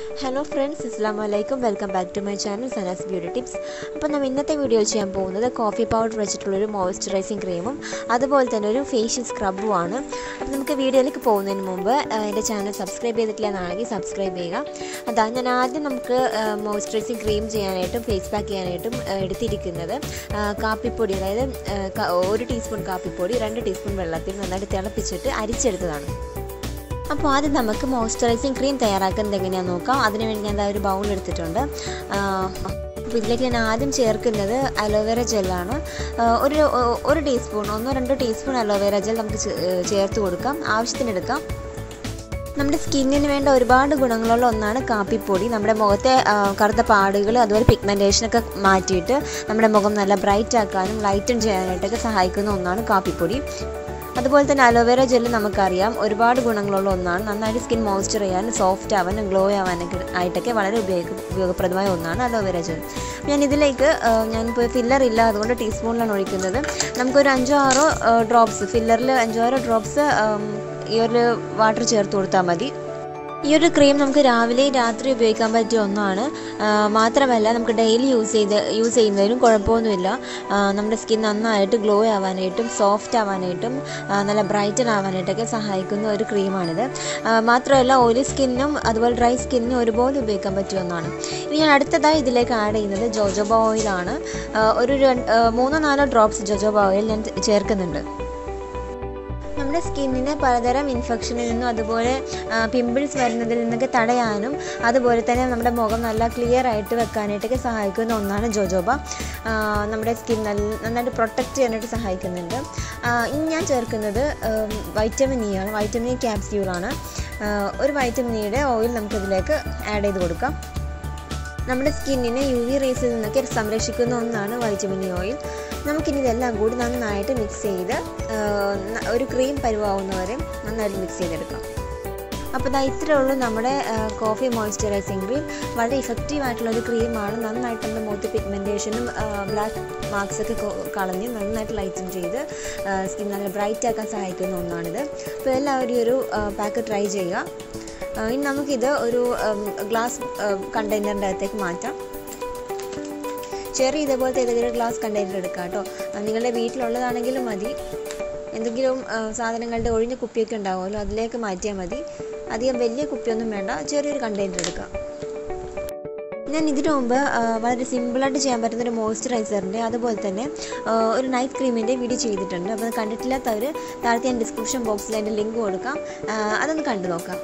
hello friends അസ്സാം വലൈക്കും welcome back to my channel Sana's beauty tips അപ്പോൾ നമ്മൾ ഇന്നത്തെ വീഡിയോയിൽ ചെയ്യാൻ പോകുന്നത് കോഫി പൗഡർ വെച്ചിട്ടുള്ളൊരു മോയ്സ്ചറൈസിങ് ക്രീമും അതുപോലെ തന്നെ ഒരു ഫേഷ്യൽ സ്ക്രബും ആണ് അപ്പോൾ നമുക്ക് വീഡിയോയിലേക്ക് പോകുന്നതിന് മുമ്പ് ആ, എൻ്റെ ചാനൽ സബ്സ്ക്രൈബ് ചെയ്തിട്ടില്ല എന്നാണെങ്കിൽ സബ്സ്ക്രൈബ് ചെയ്യുക അതാ ഞാൻ ആദ്യം നമുക്ക് മോയ്സ്ചറൈസിങ് ക്രീം ചെയ്യാനായിട്ടും ഫേസ് പാക്ക് ചെയ്യാനായിട്ടും ആ, എടുത്തിരിക്കുന്നത് ആ, കാപ്പിപ്പൊടി അതായത് ആ, ക- ഒരു ടീസ്പൂൺ കാപ്പിപ്പൊടി രണ്ട് ടീസ്പൂൺ വെള്ളത്തിൽ നന്നായിട്ട് തിളപ്പിച്ചിട്ട് അരിച്ചെടുത്തതാണ് അപ്പോൾ ആദ്യം നമുക്ക് മോയ്സ്ചറൈസിങ് ക്രീം തയ്യാറാക്കുന്നത് എങ്ങനെയാണെന്ന് നോക്കാം അതിനുവേണ്ടി ഞാൻ ദാ ഒരു ബൗൾ എടുത്തിട്ടുണ്ട് അപ്പോൾ ഇതിലേക്ക് ഞാൻ ആദ്യം ചേർക്കുന്നത് അലോവേറ ജെല്ലാണ് ഒരു ഒരു ടീസ്പൂൺ ഒന്നോ രണ്ടോ ടീസ്പൂൺ അലോവേറ ജെൽ നമുക്ക് ചേ- ഏഹ് ചേർത്ത് കൊടുക്കാം ആവശ്യത്തിന് എടുക്കാം നമ്മുടെ സ്കിന്നിന് വേണ്ട ഒരുപാട് ഗുണങ്ങളുള്ള ഒന്നാണ് കാപ്പിപ്പൊടി നമ്മുടെ മുഖത്തെ ആ, കറുത്ത പാടുകൾ അതുപോലെ പിഗ്മെൻറ്റേഷനൊക്കെ മാറ്റിയിട്ട് നമ്മുടെ മുഖം നല്ല ബ്രൈറ്റ് ആക്കാനും ലൈറ്റൻ ചെയ്യാനായിട്ടൊക്കെ സഹായിക്കുന്ന ഒന്നാണ് കാപ്പിപ്പൊടി അതുപോലെ തന്നെ അലോവേറ ജെല്ല് നമുക്കറിയാം ഒരുപാട് ഗുണങ്ങളുള്ള ഒന്നാണ് നന്നായിട്ട് സ്കിൻ മോയ്സ്ചർ ചെയ്യാനും സോഫ്റ്റ് ആവാനും ഗ്ലോ ആവാനൊക്കെ ആയിട്ടൊക്കെ വളരെ ഉപയോഗ ഉപയോഗപ്രദമായ ഒന്നാണ് അലോവേറ ജെൽ ഞാൻ ഇതിലേക്ക് ആ, ഞാനിപ്പോൾ ഫില്ലർ ഇല്ല അതുകൊണ്ട് ടീസ്പൂണിലാണ് ഒഴിക്കുന്നത് നമുക്കൊരു അഞ്ചോ ആറോ ഡ്രോപ്സ് ഫില്ലറിൽ അഞ്ചോ ആറോ ഡ്രോപ്സ് ഈ ഒരു വാട്ടർ ചേർത്ത് കൊടുത്താൽ മതി ഈ ഒരു ക്രീം നമുക്ക് രാവിലെയും രാത്രി ഉപയോഗിക്കാൻ പറ്റിയ ഒന്നാണ് ആ, മാത്രമല്ല നമുക്ക് ഡെയിലി യൂസ് ചെയ്ത് യൂസ് ചെയ്യുന്നതിനും കുഴപ്പമൊന്നുമില്ല ആ, നമ്മുടെ സ്കിൻ നന്നായിട്ട് ഗ്ലോ ആവാനായിട്ടും സോഫ്റ്റ് ആവാനായിട്ടും ആ, നല്ല ബ്രൈറ്റൻ ആവാനായിട്ടൊക്കെ സഹായിക്കുന്ന ഒരു ക്രീമാണിത് ആ, മാത്രമല്ല ഓയിലി സ്കിന്നും അതുപോലെ ഡ്രൈ സ്കിന്നിനും ഒരുപോലെ ഉപയോഗിക്കാൻ പറ്റിയ ഒന്നാണ് ഇനി ഞാൻ അടുത്തതായി ഇതിലേക്ക് ആഡ് ചെയ്യുന്നത് ജോജോബ ഓയിലാണ് ആ, ഒരു രണ്ട് ആ, മൂന്നോ നാലോ ഡ്രോപ്സ് ജോജോബ ഓയിൽ ഞാൻ ചേർക്കുന്നുണ്ട് നമ്മുടെ സ്കിന്നിന് പലതരം ഇൻഫെക്ഷനിൽ നിന്നും അതുപോലെ പിമ്പിൾസ് വരുന്നതിൽ നിന്നൊക്കെ തടയാനും അതുപോലെ തന്നെ നമ്മുടെ മുഖം നല്ല ക്ലിയർ ആയിട്ട് വെക്കാനായിട്ടൊക്കെ സഹായിക്കുന്ന ഒന്നാണ് ജോജോബ ആ, നമ്മുടെ സ്കിൻ നല്ല നന്നായിട്ട് പ്രൊട്ടക്റ്റ് ചെയ്യാനായിട്ട് സഹായിക്കുന്നുണ്ട് ആ, ഇനി ഞാൻ ചേർക്കുന്നത് വൈറ്റമിൻ ഇ ആണ് വൈറ്റമിൻ ഇ ക്യാപ്സ്യൂളാണ് ഒരു വൈറ്റമിൻ ഇയുടെ ഓയിൽ നമുക്കിതിലേക്ക് ആഡ് ചെയ്ത് കൊടുക്കാം നമ്മുടെ സ്കിന്നിനെ യു വി റേസിൽ നിന്നൊക്കെ സംരക്ഷിക്കുന്ന ഒന്നാണ് വൈറ്റമിൻ ഇ ഓയിൽ നമുക്കിനി ഇതെല്ലാം കൂടി നന്നായിട്ട് മിക്സ് ചെയ്ത് ആ, ന- ഒരു ക്രീം പരുവാവുന്നവരെ നന്നായിട്ട് മിക്സ് ചെയ്തെടുക്കാം അപ്പോൾ ഇതാ ഇത്രയേ ഉള്ളൂ നമ്മുടെ ആ, കോഫി മോയ്സ്ചറൈസിങ് ക്രീം വളരെ ഇഫക്റ്റീവ് ആയിട്ടുള്ള ഒരു ക്രീമാണ് നന്നായിട്ട് നമ്മുടെ മുഖത്ത് പിഗ്മെൻറ്റേഷനും ബ്ലാക്ക് മാർക്സ് ഒക്കെ കൊ- കളഞ്ഞ് നന്നായിട്ട് ലൈറ്റൻ ചെയ്ത് സ്കിൻ നല്ല ബ്രൈറ്റ് ആക്കാൻ സഹായിക്കുന്ന ഒന്നാണിത് അപ്പോൾ എല്ലാവരും ഈ ഒരു പാക്ക് ട്രൈ ചെയ്യുക ആ, ഇനി നമുക്കിത് ഒരു ഗ്ലാസ് കണ്ടെയ്നറിൻ്റെ അകത്തേക്ക് മാറ്റാം ചെറിയ ഇതേപോലത്തെ ഏതെങ്കിലും ഗ്ലാസ് കണ്ടെയ്നർ എടുക്കാം കേട്ടോ ആ, നിങ്ങളുടെ വീട്ടിലുള്ളതാണെങ്കിലും മതി എന്തെങ്കിലും ആ, സാധനങ്ങളുടെ ഒഴിഞ്ഞ കുപ്പിയൊക്കെ ഉണ്ടാവുമല്ലോ അതിലേക്ക് മാറ്റിയാൽ മതി അധികം വലിയ കുപ്പിയൊന്നും വേണ്ട ചെറിയൊരു കണ്ടെയ്നർ എടുക്കാം ഞാൻ ഇതിനു മുമ്പ് ആ, വളരെ സിമ്പിളായിട്ട് ചെയ്യാൻ പറ്റുന്ന ഒരു മോയ്സ്ചറൈസറിൻ്റെ അതുപോലെ തന്നെ ആ, ഒരു നൈറ്റ് ക്രീമിൻ്റെ വീഡിയോ ചെയ്തിട്ടുണ്ട് അപ്പോൾ അത് കണ്ടിട്ടില്ലാത്തവർ താഴത്തെ ഞാൻ ഡിസ്ക്രിപ്ഷൻ ബോക്സിൽ അതിൻ്റെ ലിങ്ക് കൊടുക്കാം ആ, അതൊന്ന് കണ്ടു നോക്കാം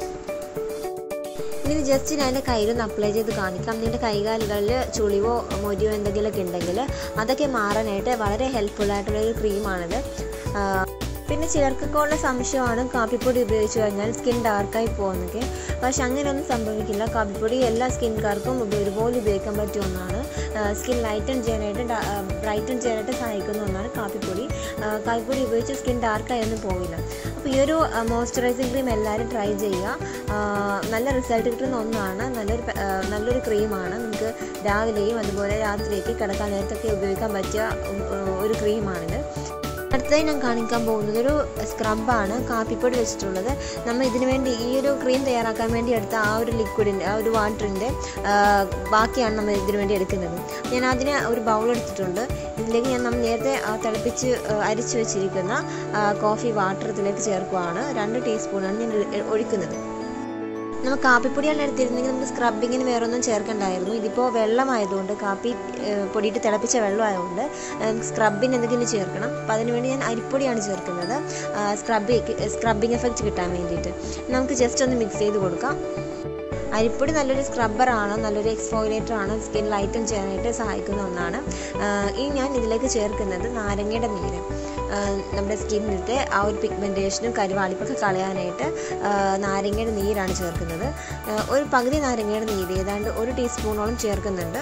ഇനി ജസ്റ്റ് ഞാൻ എൻ്റെ കയ്യിലൊന്ന് അപ്ലൈ ചെയ്ത് കാണിക്കാം നിങ്ങളുടെ കൈകാലുകളിൽ ചുളിവോ മൊരിയോ എന്തെങ്കിലുമൊക്കെ ഉണ്ടെങ്കിൽ അതൊക്കെ മാറാനായിട്ട് വളരെ ഹെൽപ്ഫുൾ ആയിട്ടുള്ള ഒരു ക്രീമാണിത് ആ, പിന്നെ ചിലർക്കൊക്കെ ഉള്ള സംശയമാണ് കാപ്പിപ്പൊടി ഉപയോഗിച്ച് കഴിഞ്ഞാൽ സ്കിൻ ഡാർക്കായി പോകുന്നൊക്കെ പക്ഷെ അങ്ങനെയൊന്നും സംഭവിക്കില്ല കാപ്പിപ്പൊടി എല്ലാ സ്കിൻകാർക്കും ഉപ- ഒരുപോലെ ഉപയോഗിക്കാൻ പറ്റിയ ഒന്നാണ് സ്കിൻ ലൈറ്റൺ ചെയ്യാനായിട്ട് ബ്രൈറ്റൺ ചെയ്യാനായിട്ട് സഹായിക്കുന്ന ഒന്നാണ് കാപ്പിപ്പൊടി ആ, കാപ്പിപ്പൊടി ഉപയോഗിച്ച് സ്കിൻ ഡാർക്കായൊന്നും പോവില്ല അപ്പോൾ ഈ ഒരു മോയ്സ്ചറൈസിങ് ക്രീം എല്ലാവരും ട്രൈ ചെയ്യുക ആ, നല്ല റിസൾട്ട് കിട്ടുന്ന ഒന്നാണ് നല്ലൊരു പ- ആ, നല്ലൊരു ക്രീമാണ് നമുക്ക് രാവിലെയും അതുപോലെ രാത്രിയൊക്കെ കിടക്കാൻ നേരത്തൊക്കെ ഉപയോഗിക്കാൻ പറ്റിയ ഉം, ഒരു ക്രീമാണിത് അടുത്തതായി ഞാൻ കാണിക്കാൻ പോകുന്നത് ഒരു സ്ക്രബാണ് കാപ്പിപ്പൊടി വെച്ചിട്ടുള്ളത് നമ്മൾ ഇതിനു വേണ്ടി ഈ ഒരു ക്രീം തയ്യാറാക്കാൻ വേണ്ടി എടുത്ത ആ ഒരു ലിക്വിഡിൻ്റെ ആ ഒരു വാട്ടറിൻ്റെ ബാക്കിയാണ് നമ്മൾ ഇതിനു വേണ്ടി എടുക്കുന്നത് ഞാൻ അതിന് ഒരു ബൗൾ എടുത്തിട്ടുണ്ട് ഇതിലേക്ക് ഞാൻ നമ്മൾ നേരത്തെ ആ, തിളപ്പിച്ച് ആ, അരിച്ചു വെച്ചിരിക്കുന്ന ആ, കോഫി വാട്ടർ ഇതിലേക്ക് ചേർക്കുവാണ് രണ്ട് ടീസ്പൂണാണ് ഞാൻ ഒഴി- ഒഴിക്കുന്നത് നമ്മൾ കാപ്പിപ്പൊടിയാണ് എടുത്തിരുന്നെങ്കിൽ നമുക്ക് സ്ക്രബിങ്ങിന് വേറെ ഒന്നും ചേർക്കണ്ടായിരുന്നു ഇതിപ്പോൾ വെള്ളമായതുകൊണ്ട് കാപ്പി ഏഹ്, പൊടിയിട്ട് തിളപ്പിച്ച വെള്ളമായതുകൊണ്ട് നമുക്ക് സ്ക്രബിന് എന്തെങ്കിലും ചേർക്കണം അപ്പോൾ അതിനുവേണ്ടി ഞാൻ അരിപ്പൊടിയാണ് ചേർക്കുന്നത് സ്ക്രബ് സ്ക്രബിങ് എഫക്റ്റ് കിട്ടാൻ വേണ്ടിയിട്ട് നമുക്ക് ജസ്റ്റ് ഒന്ന് മിക്സ് ചെയ്ത് കൊടുക്കാം അരിപ്പൊടി നല്ലൊരു സ്ക്രബ്ബറാണ് നല്ലൊരു എക്സ്ഫോയിലേറ്റർ ആണ് സ്കിൻ ലൈറ്റൻ ചെയ്യാനായിട്ട് സഹായിക്കുന്ന ഒന്നാണ് ആഹ് ഇനി ഞാൻ ഇതിലേക്ക് ചേർക്കുന്നത് നാരങ്ങയുടെ നീര് ആഹ് നമ്മുടെ സ്കിന്നിലത്തെ ആ ഒരു പിഗ്മെൻറ്റേഷനും കരുവാളിപ്പൊക്കെ കളയാനായിട്ട് ആഹ് നാരങ്ങയുടെ നീരാണ് ചേർക്കുന്നത് ആഹ് ഒരു പകുതി നാരങ്ങയുടെ നീര് ഏതാണ്ട് ഒരു ടീസ്പൂണോളം ചേർക്കുന്നുണ്ട്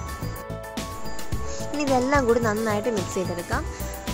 ഇനി ഇതെല്ലാം കൂടി നന്നായിട്ട് മിക്സ് ചെയ്തെടുക്കാം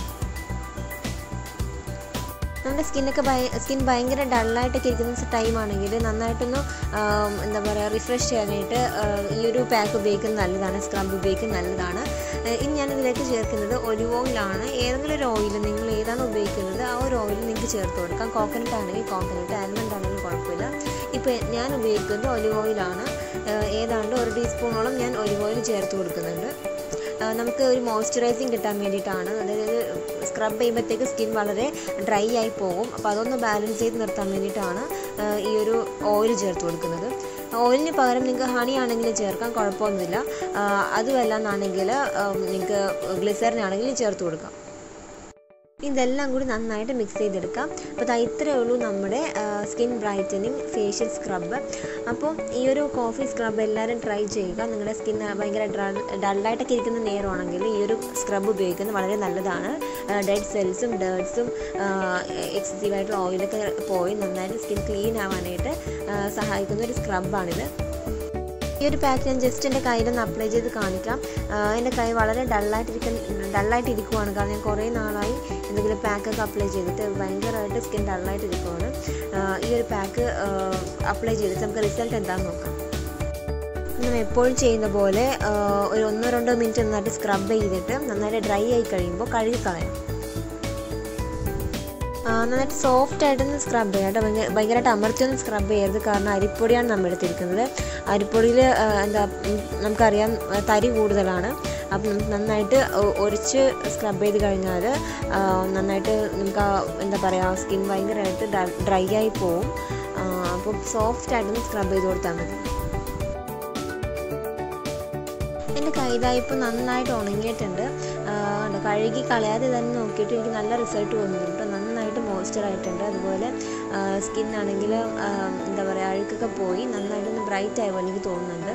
നമ്മുടെ സ്കിന്നൊക്കെ ഭയ സ്കിൻ ഭയങ്കര ഡള്ളായിട്ടൊക്കെ ഇരിക്കുന്ന ടൈമാണെങ്കിൽ നന്നായിട്ടൊന്ന് ആം, എന്താ പറയുക റിഫ്രഷ് ചെയ്യാനായിട്ട് ആ, ഈ ഒരു പാക്ക് ഉപയോഗിക്കുന്നത് നല്ലതാണ് സ്ക്രബ് ഉപയോഗിക്കുന്നത് നല്ലതാണ് ആ, ഇനി ഞാൻ ഇതിലേക്ക് ചേർക്കുന്നത് ഒലിവ് ഓയിലാണ് ഏതെങ്കിലും ഒരു ഓയിൽ നിങ്ങൾ ഏതാണ് ഉപയോഗിക്കുന്നത് ആ ഒരു ഓയിൽ നിങ്ങൾക്ക് ചേർത്ത് കൊടുക്കാം കോക്കനട്ട് ആണെങ്കിൽ കോക്കനട്ട് ആൽമണ്ട് ആണെങ്കിലും കുഴപ്പമില്ല ഇപ്പോൾ ഞാൻ ഉപയോഗിക്കുന്നത് ഒലിവ് ഓയിലാണ് ഏതാണ്ട് ഒരു ടീസ്പൂണോളം ഞാൻ ഒലിവ് ഓയിൽ ചേർത്ത് കൊടുക്കുന്നുണ്ട് നമുക്ക് ഒരു മോയ്സ്ചറൈസിങ് കിട്ടാൻ വേണ്ടിയിട്ടാണ് അതായത് സ്ക്രബ് ചെയ്യുമ്പോഴത്തേക്ക് സ്കിൻ വളരെ ഡ്രൈ ആയി പോകും അപ്പോൾ അതൊന്ന് ബാലൻസ് ചെയ്ത് നിർത്താൻ വേണ്ടിയിട്ടാണ് ഈ ഒരു ഓയിൽ ചേർത്ത് കൊടുക്കുന്നത് ഓയിലിന് പകരം നിങ്ങൾക്ക് ഹണി ആണെങ്കിൽ ചേർക്കാം കുഴപ്പമൊന്നുമില്ല അതുമല്ല എന്നാണെങ്കിൽ നിങ്ങൾക്ക് ഗ്ലിസറിനാണെങ്കിൽ ചേർത്ത് കൊടുക്കാം ഇതെല്ലാം കൂടി നന്നായിട്ട് മിക്സ് ചെയ്തെടുക്കാം അപ്പോൾ അത് ഇത്രയേ ഉള്ളൂ നമ്മുടെ സ്കിൻ ബ്രൈറ്റനിങ് ഫേഷ്യൽ സ്ക്രബ്ബ് അപ്പോൾ ഈ ഒരു കോഫി സ്ക്രബ് എല്ലാവരും ട്രൈ ചെയ്യുക നിങ്ങളുടെ സ്കിൻ ഭയങ്കര ഡള്ളായിട്ടൊക്കെ ഇരിക്കുന്ന നേരമാണെങ്കിൽ ഈ ഒരു സ്ക്രബ് ഉപയോഗിക്കുന്നത് വളരെ നല്ലതാണ് ഡെഡ് സെൽസും ഡേർട്സും എക്സസീവായിട്ടുള്ള ഓയിലൊക്കെ പോയി നന്നായിട്ട് സ്കിൻ ക്ലീൻ ആവാനായിട്ട് സഹായിക്കുന്ന ഒരു സ്ക്രബാണിത് ഈ ഒരു പാക്ക് ഞാൻ ജസ്റ്റ് എൻ്റെ കയ്യിലൊന്ന് അപ്ലൈ ചെയ്ത് കാണിക്കാം എൻ്റെ കൈ വളരെ ഡള്ളായിട്ടിരിക്കുന്ന ഡള്ളായിട്ട് ഇരിക്കുവാണ് കാരണം ഞാൻ കുറേ നാളായി എന്തെങ്കിലും പാക്കൊക്കെ അപ്ലൈ ചെയ്തിട്ട് ഭയങ്കരമായിട്ട് സ്കിൻ ഡള്ളായിട്ട് ഇരിക്കുവാണ് ഈ ഒരു പാക്ക് അപ്ലൈ ചെയ്തിട്ട് നമുക്ക് റിസൾട്ട് എന്താണെന്ന് നോക്കാം നമ്മൾ എപ്പോഴും ചെയ്യുന്ന പോലെ ഒരു ഒന്നോ രണ്ടോ മിനിറ്റ് നന്നായിട്ട് സ്ക്രബ് ചെയ്തിട്ട് നന്നായിട്ട് ഡ്രൈ ആയി കഴിയുമ്പോൾ കഴുകി കളയാം നന്നായിട്ട് സോഫ്റ്റ് ആയിട്ടൊന്ന് സ്ക്രബ് ചെയ്യാം കേട്ടോ ഭയങ്കര ഭയങ്കരമായിട്ട് അമർത്തിയൊന്നും സ്ക്രബ് ചെയ്യരുത് കാരണം അരിപ്പൊടിയാണ് നമ്മൾ എടുത്തിരിക്കുന്നത് അരിപ്പൊടിയിൽ എന്താ നമുക്കറിയാം തരി കൂടുതലാണ് അപ്പം നന്നായിട്ട് ഒരിച്ച് സ്ക്രബ് ചെയ്ത് കഴിഞ്ഞാൽ നന്നായിട്ട് നമുക്ക് എന്താ പറയുക സ്കിൻ ഭയങ്കരമായിട്ട് ഡ്രൈ ആയി പോവും അപ്പം സോഫ്റ്റ് ആയിട്ടൊന്ന് സ്ക്രബ് ചെയ്ത് കൊടുത്താൽ മതി എൻ്റെ കൈതായിപ്പോൾ നന്നായിട്ട് ഉണങ്ങിയിട്ടുണ്ട് കഴുകി കളയാതെ തന്നെ നോക്കിയിട്ട് എനിക്ക് നല്ല റിസൾട്ട് തോന്നുന്നുണ്ട് നന്നായിട്ട് മോയ്സ്ചർ ആയിട്ടുണ്ട് അതുപോലെ സ്കിൻ ആണെങ്കിൽ എന്താ പറയുക അഴുക്കൊക്കെ പോയി നന്നായിട്ടൊന്ന് ബ്രൈറ്റ് ആയി പോലെ എനിക്ക് തോന്നുന്നുണ്ട്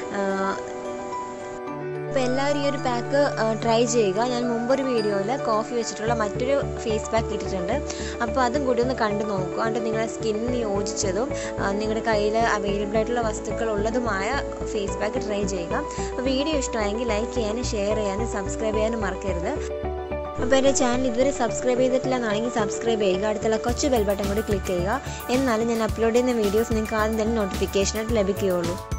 അപ്പോൾ എല്ലാവരും ഈ ഒരു പാക്ക് ട്രൈ ചെയ്യുക ഞാൻ മുമ്പൊരു വീഡിയോയിൽ കോഫി വെച്ചിട്ടുള്ള മറ്റൊരു ഫേസ് പാക്ക് ഇട്ടിട്ടുണ്ട് അപ്പോൾ അതും കൂടി ഒന്ന് കണ്ടു നോക്കുക എന്നിട്ട് നിങ്ങളുടെ സ്കിന്നിന് യോജിച്ചതും നിങ്ങളുടെ കയ്യിൽ അവൈലബിൾ ആയിട്ടുള്ള വസ്തുക്കൾ ഉള്ളതുമായ ഫേസ് പാക്ക് ട്രൈ ചെയ്യുക അപ്പോൾ വീഡിയോ ഇഷ്ടമായെങ്കിൽ ലൈക്ക് ചെയ്യാനും ഷെയർ ചെയ്യാനും സബ്സ്ക്രൈബ് ചെയ്യാനും മറക്കരുത് അപ്പോൾ എൻ്റെ ചാനൽ ഇതുവരെ സബ്സ്ക്രൈബ് ചെയ്തിട്ടില്ല എന്നാണെങ്കിൽ സബ്സ്ക്രൈബ് ചെയ്യുക അടുത്തുള്ള കൊച്ചു ബെൽ ബട്ടൺ കൂടി ക്ലിക്ക് ചെയ്യുക എന്നാലും ഞാൻ അപ്ലോഡ് ചെയ്യുന്ന വീഡിയോസ് നിങ്ങൾക്ക് ആദ്യം തന്നെ നോട്ടിഫിക്കേഷനായിട്ട് ലഭിക്കുകയുള്ളൂ